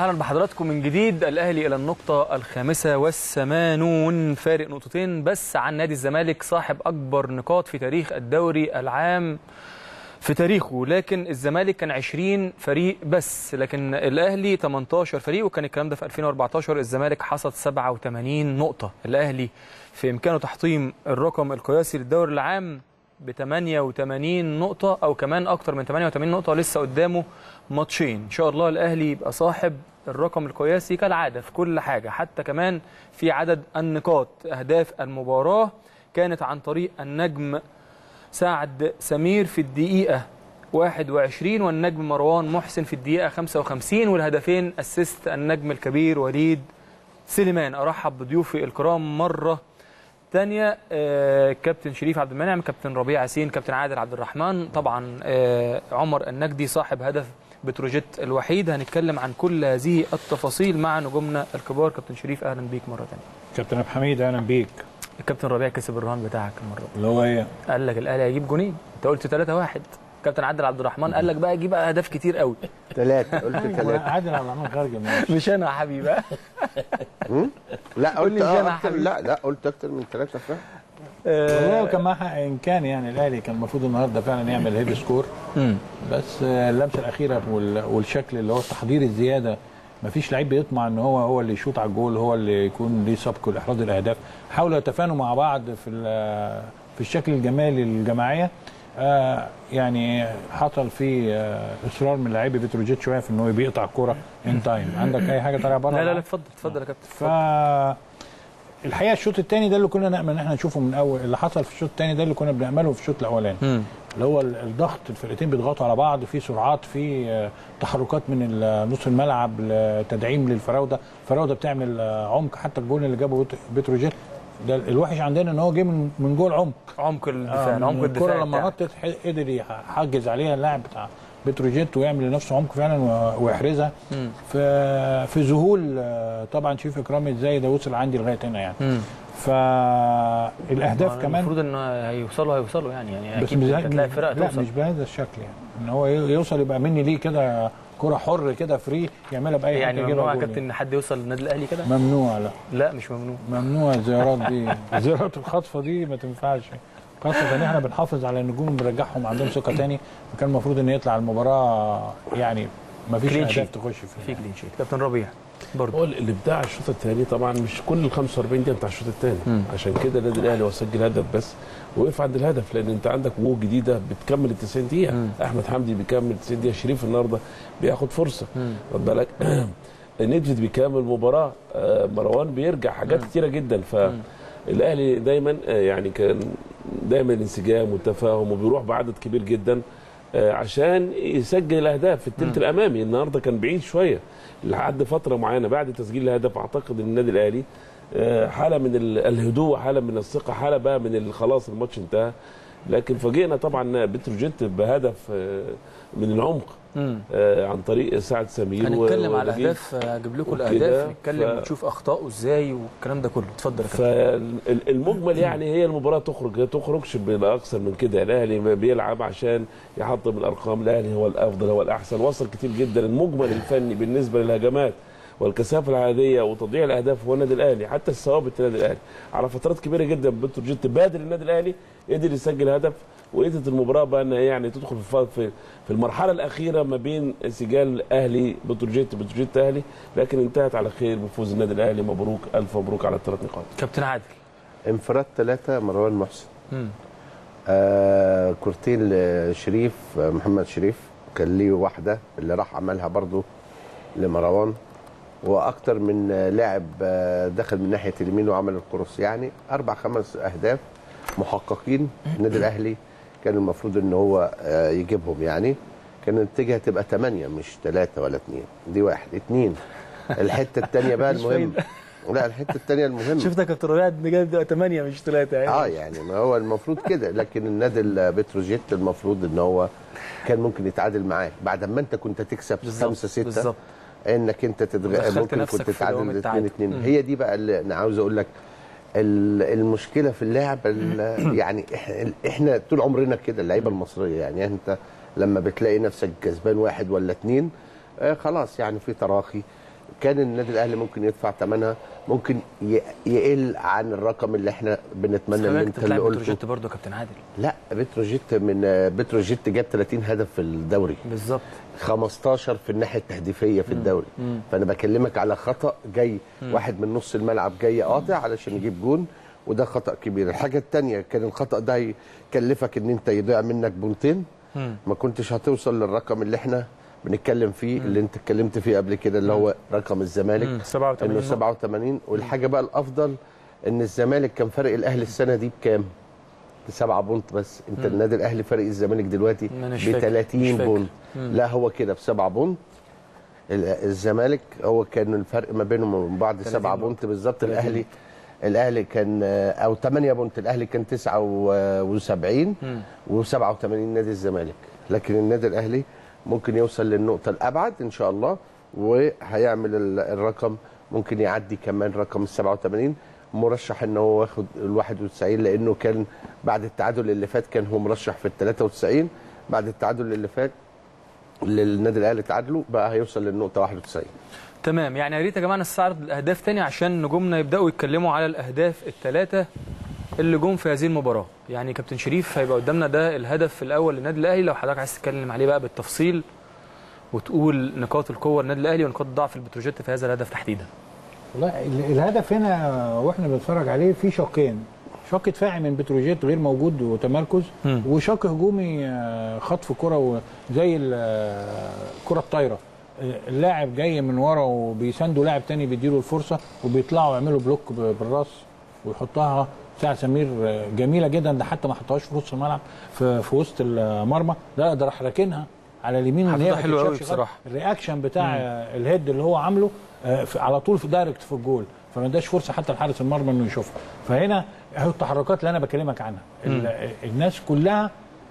اهلا بحضراتكم من جديد الاهلي الى النقطه الخامسه والثمانون فارق نقطتين بس عن نادي الزمالك صاحب اكبر نقاط في تاريخ الدوري العام في تاريخه لكن الزمالك كان 20 فريق بس لكن الاهلي 18 فريق وكان الكلام ده في 2014 الزمالك حصد 87 نقطه الاهلي في امكانه تحطيم الرقم القياسي للدوري العام ب 88 نقطة أو كمان أكتر من 88 نقطة لسه قدامه ماتشين إن شاء الله الأهلي يبقى صاحب الرقم القياسي كالعادة في كل حاجة حتى كمان في عدد النقاط أهداف المباراة كانت عن طريق النجم سعد سمير في الدقيقة 21 والنجم مروان محسن في الدقيقة 55 والهدفين أسست النجم الكبير وليد سليمان أرحب بضيوفي الكرام مرة تانية آه، كابتن شريف عبد المنعم كابتن ربيع ياسين كابتن عادل عبد الرحمن طبعا آه، عمر النجدي صاحب هدف بتروجيت الوحيد هنتكلم عن كل هذه التفاصيل مع نجومنا الكبار كابتن شريف اهلا بيك مره ثانيه كابتن ابو حميد اهلا بيك الكابتن ربيع كسب الرهان بتاعك المره دي اللي هو ايه قال لك الاهلي هيجيب جونين انت قلت 3 1 كابتن عادل عبد الرحمن قال لك بقى جيب اهداف كتير قوي ثلاثة قلت ثلاثة عادل عبد الرحمن خارج الماتش مش انا يا حبيبي لا قول لي قلت مش أنا آه يا أكتر حبيبي. لا لا قلت أكتر من ثلاثة فعلا والله كان معاه حق ان كان يعني الاهلي كان المفروض النهارده فعلا يعمل هيد سكور مم. بس آه، اللمسه الاخيره وال- والشكل اللي هو التحضير الزياده مفيش لعيب بيطمع ان هو هو اللي يشوط على الجول هو اللي يكون ليه سبق والاحراز الاهداف حاولوا يتفانوا مع بعض في ال- في الشكل الجمالي للجماعيه آه يعني حصل في آه اصرار من لاعبي بتروجيت شويه في ان هو بيقطع الكوره ان تايم عندك اي حاجه طالعه بره لا لا لا اتفضل اتفضل يا كابتن ف الحقيقه الشوط الثاني ده اللي كنا نامل ان احنا نشوفه من اول اللي حصل في الشوط الثاني ده اللي كنا بنامله في الشوط الاولاني مم. اللي هو ال- الضغط الفرقتين بيضغطوا على بعض في سرعات في آه، تحركات من ال- نص الملعب لتدعيم للفراوده الفراوده بتعمل آه، عمق حتى الجول اللي جابه بت- بتروجيت ده الوحش عندنا ان هو جه من من جول عمق عمق الدفاع آه، عمق من الدفاع الكره لما بتاعك. نطت ح- قدر يحجز عليها اللاعب بتاع بتروجيت ويعمل لنفسه عمق فعلا و- ويحرزها مم. في في ذهول آه، طبعا شريف اكرامي ازاي ده وصل عندي لغايه هنا يعني مم. فالاهداف كمان المفروض ان هيوصلوا هيوصلوا يعني يعني بس اكيد مش انت هتلاقي فرق لا توصل مش بهذا الشكل يعني ان هو ي- يوصل يبقى مني ليه كده كره حر كده فري يعملها باي يعني حاجه ممنوع يا جول كابتن ان حد يوصل للنادي الاهلي كده ممنوع لا لا مش ممنوع ممنوع الزيارات دي الزيارات الخاطفه دي ما تنفعش خاصة ان احنا بنحافظ على النجوم بنرجعهم عندهم ثقة تاني وكان المفروض ان يطلع المباراة يعني ما فيش Clean اهداف sheet. تخش فيها في كلين شيت كابتن ربيع برضه هو الابداع الشوط الثاني طبعا مش كل ال 45 دقيقه بتاع الشوط الثاني مم. عشان كده النادي الاهلي هو سجل هدف بس وقف عند الهدف لان انت عندك وجوه جديده بتكمل ال 90 دقيقه مم. احمد حمدي بيكمل 90 دقيقه شريف النهارده بياخد فرصه مم. خد بالك نيدفيد بيكمل مباراه آه، مروان بيرجع حاجات مم. كتيره جدا فالاهلي دايما آه، يعني كان دايما انسجام والتفاهم وبيروح بعدد كبير جدا آه، عشان يسجل الاهداف في الثلث مم. الامامي النهارده كان بعيد شويه لحد فتره معينه بعد تسجيل الهدف اعتقد ان النادي الاهلي آه، حاله من ال- الهدوء حاله من الثقه حاله بقى من ال- خلاص الماتش انتهى لكن فاجئنا طبعا بتروجيت بهدف آه، من العمق مم. آه، عن طريق سعد سمير و- هنتكلم على ونجيب. الاهداف اجيب لكم وكده، الاهداف نتكلم ف- ونشوف اخطائه ازاي والكلام ده كله اتفضل يا كابتن فالمجمل يعني هي المباراه تخرج ما تخرجش بالاكثر من كده الاهلي ما بيلعب عشان يحطم الارقام الاهلي هو الافضل هو الاحسن وصل كتير جدا المجمل الفني بالنسبه للهجمات والكثافه العاديه وتضييع الاهداف هو النادي الاهلي حتى الثوابت النادي الاهلي على فترات كبيره جدا بتروجيت بادر النادي الاهلي قدر يسجل هدف وقدرت المباراه بقى انها يعني تدخل في في في المرحله الاخيره ما بين سجال اهلي بتروجيت بتروجيت اهلي لكن انتهت على خير بفوز النادي الاهلي مبروك الف مبروك على الثلاث نقاط كابتن عادل انفراد ثلاثة مروان محسن مم. آه كورتين لشريف آه، محمد شريف كان ليه واحدة اللي راح عملها برضو لمروان واكتر من آه، لاعب آه، دخل من ناحيه اليمين وعمل الكروس يعني اربع خمس اهداف محققين النادي الاهلي كان المفروض ان هو آه، يجيبهم يعني كان النتيجه هتبقى ثمانية مش ثلاثة ولا اثنين دي واحد اثنين الحته الثانيه بقى مش المهم لا الحته الثانيه المهم شفت يا كابتن ربيع بجد 8 مش 3 يعني اه يعني ما هو المفروض كده لكن النادي البتروجيت المفروض ان هو كان ممكن يتعادل معاه بعد ما انت كنت تكسب بالظبط، 5 6 بالظبط. انك انت تدغ... ودخلت ممكن نفسك كنت في دوامة تتعادل 2 التعادل. 2 مم. هي دي بقى اللي انا عاوز اقول لك ال- المشكله في اللعب ال- يعني إح- احنا طول عمرنا كده اللعيبه المصريه يعني انت لما بتلاقي نفسك كسبان واحد ولا اتنين آه خلاص يعني في تراخي كان النادي الاهلي ممكن يدفع ثمنها ممكن ي- يقل عن الرقم اللي احنا بنتمنى خلي اللي بالك انت انت اللي بتلعب قلته بتروجيت برضه يا كابتن عادل لا بتروجيت من بتروجيت جاب 30 هدف في الدوري بالظبط 15 في الناحيه التهديفيه في الدوري فانا بكلمك على خطا جاي واحد من نص الملعب جاي قاطع علشان يجيب جون وده خطا كبير الحاجه الثانيه كان الخطا ده يكلفك ان انت يضيع منك بونتين ما كنتش هتوصل للرقم اللي احنا بنتكلم فيه اللي انت اتكلمت فيه قبل كده اللي هو رقم الزمالك مم. 87 انه نقطة. 87 والحاجه بقى الافضل ان الزمالك كان فارق الاهلي السنه دي بكام؟ بسبعة بونت بس انت النادي الاهلي فارق الزمالك دلوقتي ما أنا مش ب فاكر. مش 30 فاكر. بونت لا هو كده بسبعة بونت ال- الزمالك هو كان الفرق ما بينهم وبين بعض 7 بونت بالظبط الاهلي الاهلي كان آه، او 8 بونت الاهلي كان 79 و87 نادي الزمالك لكن النادي الاهلي ممكن يوصل للنقطه الابعد ان شاء الله وهيعمل ال- الرقم ممكن يعدي كمان رقم ال 87 مرشح ان هو ياخد ال 91 لانه كان بعد التعادل اللي فات كان هو مرشح في ال 93 بعد التعادل اللي فات اللي النادي الاهلي تعادلوا بقى هيوصل للنقطه 91 تمام يعني يا ريت يا جماعه نستعرض الاهداف تاني عشان نجومنا يبداوا يتكلموا على الاهداف الثلاثه اللي جم في هذه المباراه يعني كابتن شريف هيبقى قدامنا ده الهدف الاول للنادي الاهلي لو حضرتك عايز تتكلم عليه بقى بالتفصيل وتقول نقاط القوه للنادي الاهلي ونقاط الضعف البتروجيت في هذا الهدف تحديدا والله ال- الهدف هنا واحنا بنتفرج عليه في شقين شق دفاعي من بتروجيت غير موجود وتمركز مم. وشق هجومي آه، خطف كره و- زي ال- آه، الكره الطايره آه، اللاعب جاي من ورا وبيساندوا لاعب تاني بيديله الفرصه وبيطلعوا يعملوا بلوك ب- بالراس ويحطها ساعة سمير آه، جميله جدا ده حتى ما حطهاش في نص الملعب في, في وسط المرمى ده ده راح راكنها على اليمين إن هي حطها ما حلوة أوي تتشافش غلط. بصراحة. الرياكشن بتاع آه، الهيد اللي هو عامله آه، في- على طول في دايركت في الجول فما اداش فرصه حتى لحارس المرمى انه يشوفها فهنا اهي التحركات اللي انا بكلمك عنها ال- الناس كلها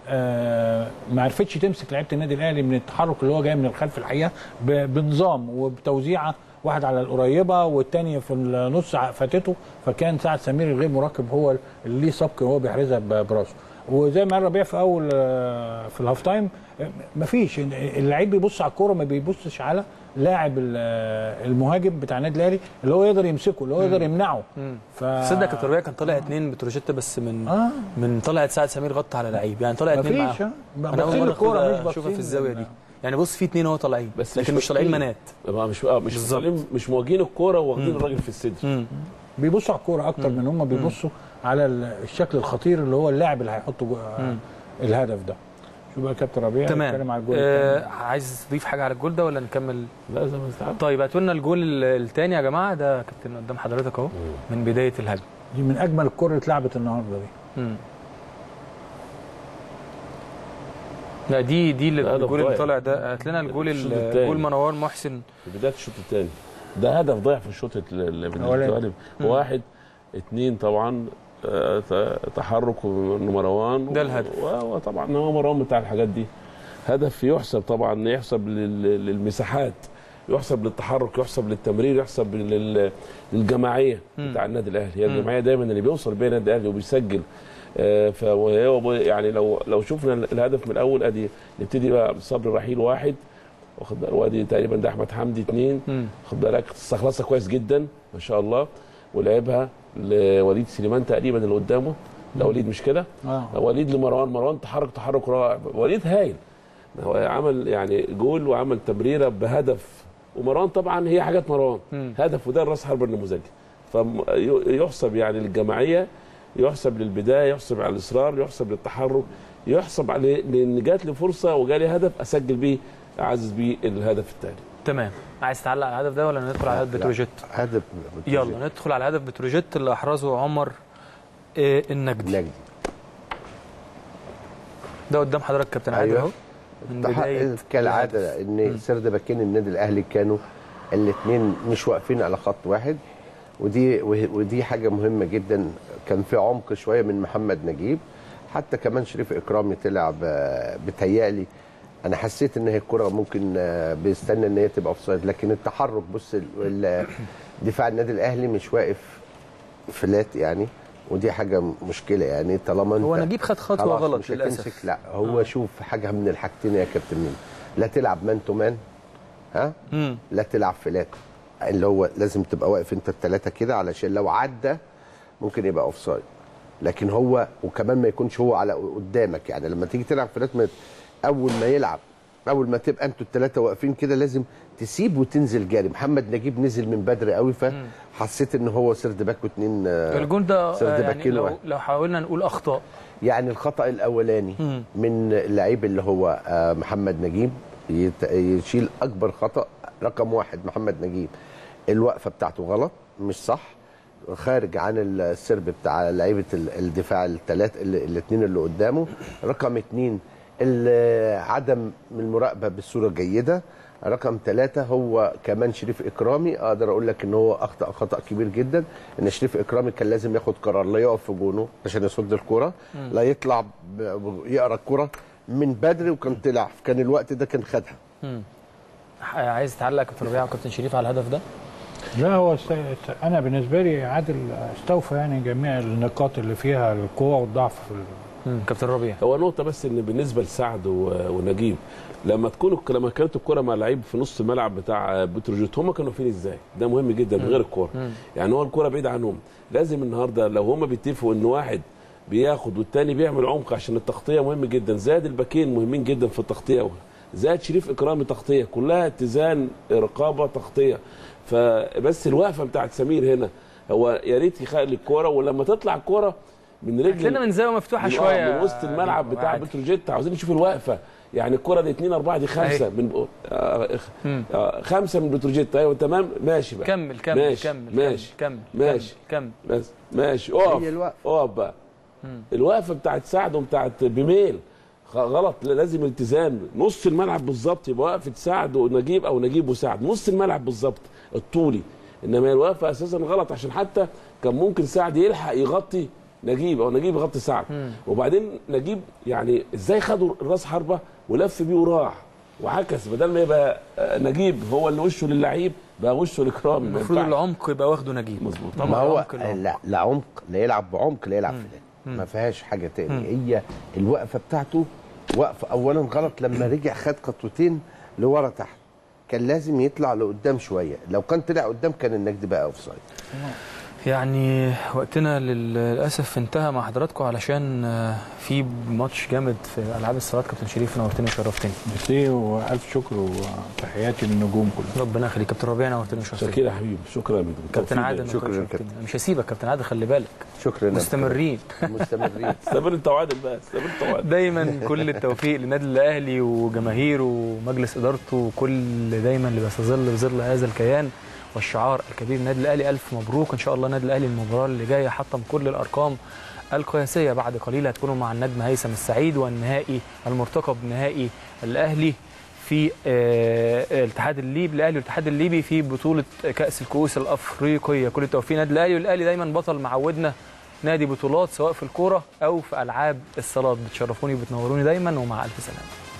آه، ما عرفتش تمسك لعيبه النادي الاهلي من التحرك اللي هو جاي من الخلف الحقيقه ب- بنظام وبتوزيعه واحد على القريبه والتاني في النص ع- فاتته فكان سعد سمير الغير مراقب هو اللي ليه سبق وهو بيحرزها ب- براسه وزي ما قال ربيع في اول آه، في الهاف تايم آه، مفيش اللعيب بيبص على الكوره ما بيبصش على لاعب ال- آه، المهاجم بتاع النادي الاهلي اللي هو يقدر يمسكه اللي هو يقدر يمنعه ف تصدق كابتن ربيع كان طالع اثنين بتروجيت بس من اه من طلعت سعد سمير غطى على لعيب يعني طلع اثنين مفيش معاه آه. انا اول باصين مره الكوره مش كده اشوفها باصين في الزاويه دي يعني بص في اثنين اهو طالعين بس لكن مش مش طالعين واخدين. منات ما مش آه مش بالظبط. طالعين- مش مواجهين الكوره واخدين الراجل في الصدر مم. بيبصوا على الكوره اكتر من هم بيبصوا على ال- الشكل الخطير اللي هو اللاعب اللي هيحط جو- آه، الهدف ده شو بقى كابتن ربيع تمام نتكلم على الجول آه التاني. عايز تضيف حاجه على الجول ده ولا نكمل لا زي ما انت عارف طيب هاتوا لنا الجول الثاني يا جماعه ده كابتن قدام حضرتك اهو من بدايه الهجمه دي من اجمل الكره اللي اتلعبت النهارده دي مم. لا دي دي اللي- لا، ده الجول اللي ضايع. طالع ده هات لنا الجول الشوط ال- التاني. جول مروان محسن في بدايه الشوط الثاني ده هدف ضيع في الشوط ال- ال- الأولاني. الأولاني. واحد اثنين طبعا آه، ت- تحرك من مروان ده الهدف. و- وطبعا هو مروان بتاع الحاجات دي هدف يحسب طبعا يحسب لل- للمساحات يحسب للتحرك يحسب للتمرير يحسب لل- للجماعيه بتاع النادي الاهلي هي الجماعيه دايما اللي بيوصل بين النادي الاهلي وبيسجل آه، فهو يعني لو لو شفنا الهدف من الاول ادي نبتدي بقى صبري رحيل واحد واخد بالك وادي تقريبا ده احمد حمدي اثنين مم. خد بالك استخلصها كويس جدا ما شاء الله ولعبها لوليد سليمان تقريبا اللي قدامه لا وليد مش كده اه وليد لمروان مروان تحرك تحرك رائع وليد هايل هو عمل يعني جول وعمل تمريره بهدف ومروان طبعا هي حاجات مروان مم. هدف وده الراس حرب النموذجي فيحسب يعني للجماعيه يحسب للبدايه يحسب على الاصرار يحسب للتحرك يحسب عليه لان جات لي فرصه وجالي هدف اسجل بيه اعزز بيه الهدف الثاني تمام عايز تعلق على الهدف ده ولا ندخل على هدف لا. بتروجيت هدف يلا ندخل على هدف بتروجيت اللي احرزه عمر آه، النجدي نجدي ده قدام حضرتك كابتن عادل أيوه. اهو من بدايه تح- كالعاده ان سرد باكين النادي الاهلي كانوا الاثنين مش واقفين على خط واحد ودي ودي حاجه مهمه جدا كان في عمق شويه من محمد نجيب حتى كمان شريف اكرامي طلع ب- بتهيألي انا حسيت ان هي الكره ممكن آه، بيستنى ان هي تبقى اوفسايد لكن التحرك بص ال- ال- دفاع النادي الاهلي مش واقف فلات يعني ودي حاجه مشكله يعني طالما انت هو نجيب خد خطوه خلاص غلط مش للاسف هتمسك لا هو آه. شوف حاجه من الحاجتين يا كابتن مين لا تلعب مان تو مان ها مم. لا تلعب فلات اللي هو لازم تبقى واقف انت الثلاثه كده علشان لو عدى ممكن يبقى اوف سايد لكن هو وكمان ما يكونش هو على قدامك يعني لما تيجي تلعب في رتم اول ما يلعب اول ما تبقى انتوا الثلاثه واقفين كده لازم تسيب وتنزل جاري محمد نجيب نزل من بدري قوي فحسيت ان هو سرد باك واثنين الجون ده سرد آه، يعني باكين لو, واحد. لو حاولنا نقول اخطاء يعني الخطا الاولاني مم. من اللعيب اللي هو آه، محمد نجيب يت- يشيل اكبر خطا رقم واحد محمد نجيب الوقفه بتاعته غلط مش صح خارج عن السرب بتاع لعيبه ال- الدفاع الثلاث الاثنين اللي قدامه رقم اثنين ال- عدم المراقبه بصوره جيده رقم ثلاثة هو كمان شريف إكرامي أقدر أقول لك إن هو أخطأ خطأ كبير جدا إن شريف إكرامي كان لازم ياخد قرار لا يقف في جونه عشان يصد الكرة لا يطلع ب- ب- يقرا الكرة من بدري وكان طلع كان الوقت ده كان خدها آه، عايز تعلق يا كابتن ربيعه وكابتن شريف على الهدف ده لا هو است... است- انا بالنسبه لي عادل استوفى يعني جميع النقاط اللي فيها القوه والضعف في ال- مم. كابتن ربيع هو نقطة بس ان بالنسبة لسعد و- ونجيب لما تكون لما كانت الكرة مع لعيب في نص الملعب بتاع بتروجيت هم كانوا فين ازاي؟ ده مهم جدا غير الكرة يعني هو الكرة بعيد عنهم لازم النهارده لو هم بيتفقوا ان واحد بياخد والتاني بيعمل عمق عشان التغطية مهم جدا زاد الباكين مهمين جدا في التغطية زاد شريف اكرامي تغطية كلها اتزان رقابة تغطية فبس الوقفة بتاعت سمير هنا هو يا ريت يخلي الكرة ولما تطلع الكرة من رجل لنا من زاويه مفتوحه من- آه، شويه من وسط الملعب بتاع عادي. بتروجيت عاوزين نشوف الوقفه يعني الكره دي 2 4 دي خمسه أهي. من آه مم. آه خمسه من بتروجيت ايوه تمام ماشي بقى كمل كمل ماشي كمل ماشي كمل ماشي. كمل بس ماشي اقف هي الوقفة. اقف بقى الوقفه بتاعت سعد وبتاعت بميل خ- غلط لا، لازم التزام نص الملعب بالظبط يبقى وقفه سعد ونجيب او نجيب وسعد نص الملعب بالظبط الطولي انما الوقفه اساسا غلط عشان حتى كان ممكن سعد يلحق يغطي نجيب او نجيب يغطي سعد وبعدين نجيب يعني ازاي خدوا الراس حربه ولف بيه وراح وعكس بدل ما يبقى آه، نجيب هو اللي وشه للعيب بقى وشه لاكرامي ما المفروض ينفعش. العمق يبقى واخده نجيب مظبوط. طبعا ما هو العمق العمق. لا لا عمق لا يلعب بعمق لا يلعب في ده ما فيهاش حاجه تاني هي الوقفه بتاعته وقفه اولا غلط لما رجع خد خطوتين لورا تحت كان لازم يطلع لقدام شويه لو كان طلع قدام كان النجد بقى اوف سايد يعني وقتنا للاسف انتهى مع حضراتكم علشان آه، في ماتش جامد في العاب الصالات كابتن شريف نورتني وشرفتني ميرسي والف شكر وتحياتي للنجوم كلها ربنا يخليك كابتن ربيع نورتني وشرفتني شكرا يا حبيبي شكرا يا ميدو. كابتن بالتوفيق عادل دايما. شكراً شكرا كابتن. مش هسيبك كابتن عادل خلي بالك شكرا لك. مستمرين مستمرين استمر انت وعادل بقى استمر انت وعادل دايما كل التوفيق للنادي الاهلي وجماهيره ومجلس ادارته وكل دايما اللي بيستظل بظل هذا الكيان والشعار الكبير النادي الاهلي الف مبروك ان شاء الله النادي الاهلي المباراه اللي جايه حطم كل الارقام القياسيه بعد قليل هتكونوا مع النجم هيثم السعيد والنهائي المرتقب نهائي الاهلي في آه، الاتحاد الليبي الاهلي والاتحاد الليبي في بطوله كاس الكؤوس الافريقيه كل التوفيق النادي الاهلي والاهلي دايما بطل معودنا نادي بطولات سواء في الكوره او في العاب الصالات بتشرفوني وبتنوروني دايما ومع الف سلامه